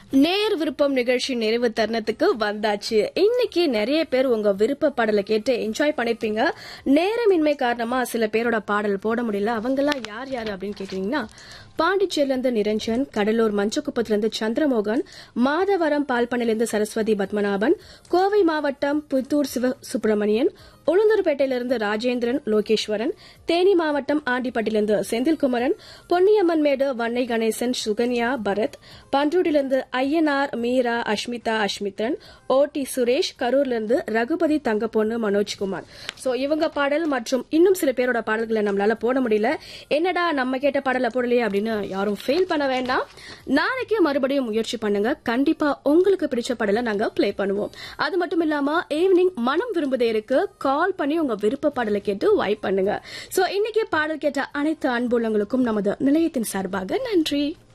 நேர் விருப்பம் நிகழ்ச்சி நிறைவு தருணத்துக்கு வந்தாச்சு இன்னைக்கு நிறைய பேர் உங்க விருப்ப பாடலை கேட்டு என்ஜாய் பண்ணிருப்பீங்க நேரமின்மை காரணமா சில பேரோட பாடல் போட முடியல அவங்கெல்லாம் யார் யாரு அப்படின்னு கேட்டீங்கன்னா பாண்டிச்சேரில இருந்து நிரஞ்சன் கடலூர் மஞ்சக்குப்பத்துல இருந்து சந்திரமோகன் மாதவரம் பால்பண்ணிலிருந்து சரஸ்வதி பத்மநாபன் கோவை மாவட்டம் புத்தூர் சிவ சுப்பிரமணியன் உளுந்தூர்பேட்டையிலிருந்து ராஜேந்திரன் லோகேஸ்வரன் தேனி மாவட்டம் ஆண்டிப்பட்டிலிருந்து செந்தில்குமரன் பொன்னியம்மன் மேடு வன்னை கணேசன் சுகன்யா பரத் பன்றூடிலிருந்து ஐயனார் மீரா அஷ்மிதா அஷ்மித்ரன் ஓ டி சுரேஷ் கரூர்லிருந்து ரகுபதி தங்கப்பொண்ணு மனோஜ்குமார் சோ இவங்க பாடல் மற்றும் இன்னும் சில பேரோட பாடல்களை நம்மளால போட முடியல என்னடா நம்ம கேட்ட பாடலை போடலையே அப்படின்னு யாரும் ஃபெயில் பண்ண வேண்டாம் நாளைக்கு மறுபடியும் முயற்சி பண்ணுங்க கண்டிப்பா உங்களுக்கு பிடிச்ச பாடலை நாங்க ப்ளே பண்ணுவோம் அது மட்டும் இல்லாம ஈவினிங் மனம் விரும்புதே இருக்கு கால் பண்ணி உங்க விருப்ப பாடலை கேட்டு வைப் பண்ணுங்க சோ இன்னைக்கு பாடல் கேட்ட அனைத்து அன்புள்ளங்களுக்கும் நமது நிலையத்தின் சார்பாக நன்றி